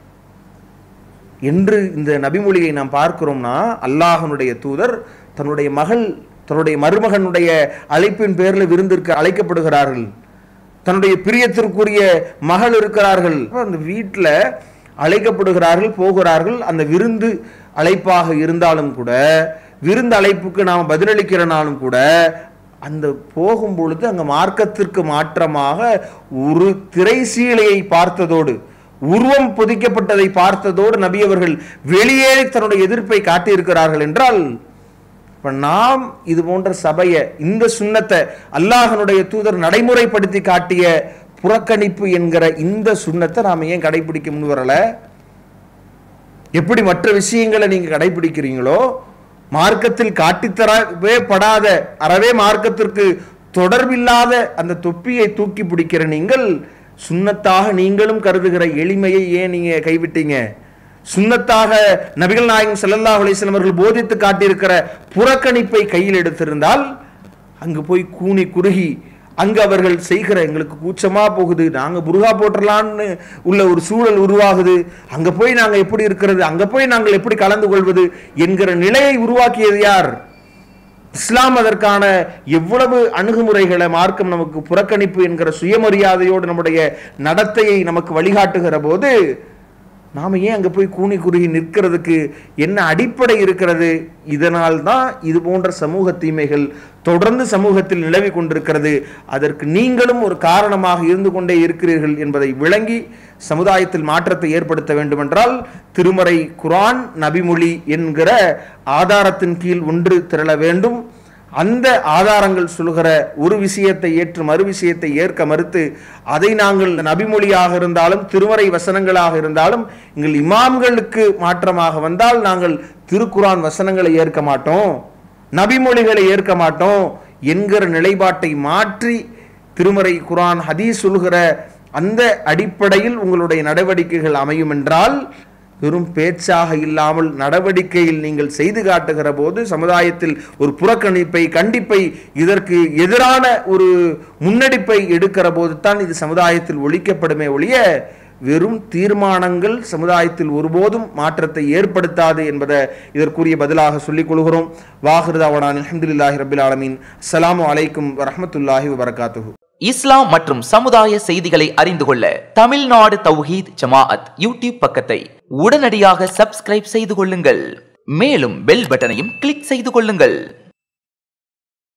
என்று இந்த நபிமொழியை நாம் பார்க்கிறோம்னா அல்லாஹனுடைய தூதர் தன்னுடைய மகள் தன்னுடைய மருமகனுடைய அழைப்பின் பேரில் விருந்திற்கு அழைக்கப்படுகிறார்கள் தன்னுடைய பிரியத்திற்குரிய மகள் இருக்கிறார்கள் அந்த வீட்டில் அழைக்கப்படுகிறார்கள் போகிறார்கள் அந்த விருந்து அழைப்பாக இருந்தாலும் கூட விருந்து அழைப்புக்கு நாம் பதிலளிக்கிறனாலும் கூட அந்த போகும் பொழுது அங்க மார்க்கத்திற்கு மாற்றமாக ஒரு திரைசீலையை பார்த்ததோடு உருவம் பொதிக்கப்பட்டதை பார்த்ததோடு நபி அவர்கள் வெளியேறி தன்னுடைய எதிர்ப்பை காட்டியிருக்கிறார்கள் என்றால் இப்ப நாம் இது போன்ற சபையை இந்த சுண்ணத்தை அல்லாஹனுடைய தூதர் நடைமுறைப்படுத்தி காட்டிய புறக்கணிப்பு என்கிற இந்த சுண்ணத்தை நாம் ஏன் கடைபிடிக்க முன் வரல எப்படி மற்ற விஷயங்களை நீங்க கடைபிடிக்கிறீங்களோ மார்க்கத்தில் காட்டித்தரவே படாத அறவே மார்க்கத்திற்கு தொடர்பில்லாத அந்த தொப்பியை தூக்கி பிடிக்கிற நீங்கள் சுன்னத்தாக நீங்களும் கருதுகிற எளிமையை ஏன் நீங்க கைவிட்டீங்க சுன்னத்தாக நபிகள் நாயகம் ஸல்லல்லாஹு அலைஹி வஸல்லம் அவர்கள் போதித்து காட்டியிருக்கிற புறக்கணிப்பை கையில் எடுத்திருந்தால் அங்கு போய் கூனி குறுகி அங்கு அவர்கள் செய்கிற எங்களுக்கு கூச்சமா போகுது நாங்க புருகா போட்டுறலான்னு உள்ள ஒரு சூழல் உருவாகுது அங்க போய் நாங்க எப்படி இருக்கிறது அங்க போய் நாங்கள் எப்படி கலந்து கொள்வது என்கிற நிலையை உருவாக்கியது யார் இஸ்லாம் அதற்கான எவ்வளவு அணுகுமுறைகளை மார்க்கம் நமக்கு புறக்கணிப்பு என்கிற சுயமரியாதையோடு நம்முடைய நடத்தையை நமக்கு வழிகாட்டுகிற போது நாம ஏன் அங்க போய் கூனி குறுகி நிற்கிறதுக்கு என்ன அடிப்படை இருக்கிறது இதனால் தான் இது போன்ற சமூக தீமைகள் தொடர்ந்து சமூகத்தில் நிலவி கொண்டிருக்கிறது அதற்கு நீங்களும் ஒரு காரணமாக இருந்து கொண்டே இருக்கிறீர்கள் என்பதை விளங்கி சமுதாயத்தில் மாற்றத்தை ஏற்படுத்த வேண்டுமென்றால் திருமறை குரான் நபிமொழி என்கிற ஆதாரத்தின் கீழ் ஒன்று திரள வேண்டும் அந்த ஆதாரங்கள் சொல்கிற ஒரு விஷயத்தை ஏற்று மறு விஷயத்தை ஏற்க மறுத்து அதை நாங்கள் நபிமொழியாக இருந்தாலும் திருமறை வசனங்களாக இருந்தாலும் எங்கள் இமாம்களுக்கு மாற்றமாக வந்தால் நாங்கள் திருக்குரான் வசனங்களை ஏற்க மாட்டோம் நபிமொழிகளை ஏற்க மாட்டோம் என்கிற நிலைப்பாட்டை மாற்றி திருமறை குரான் ஹதீஸ் சொல்கிற அந்த அடிப்படையில் உங்களுடைய நடவடிக்கைகள் அமையும் என்றால் வெறும் பேச்சாக இல்லாமல் நடவடிக்கையில் நீங்கள் செய்து காட்டுகிற போது சமுதாயத்தில் ஒரு புறக்கணிப்பை கண்டிப்பை இதற்கு எதிரான ஒரு முன்னெடுப்பை எடுக்கிற போது தான் இது சமுதாயத்தில் ஒழிக்கப்படுமே ஒழிய வெறும் தீர்மானங்கள் சமுதாயத்தில் ஒருபோதும் மாற்றத்தை ஏற்படுத்தாது என்பதை இதற்குரிய பதிலாக சொல்லிக் கொள்கிறோம் வாஹிருதாவனான் அஹமதுல்லாஹி ரபில் ஆலமீன் அஸ்ஸலாமு அலைக்கும் வரஹமத்துல்லாஹி வபரகாத்துஹு இஸ்லாம் மற்றும் சமுதாய செய்திகளை அறிந்து கொள்ள தமிழ்நாடு தௌஹீத் ஜமாஅத் யூடியூப் பக்கத்தை உடனடியாக சப்ஸ்கிரைப் செய்து கொள்ளுங்கள் மேலும் பெல் பட்டனையும் கிளிக் செய்து கொள்ளுங்கள்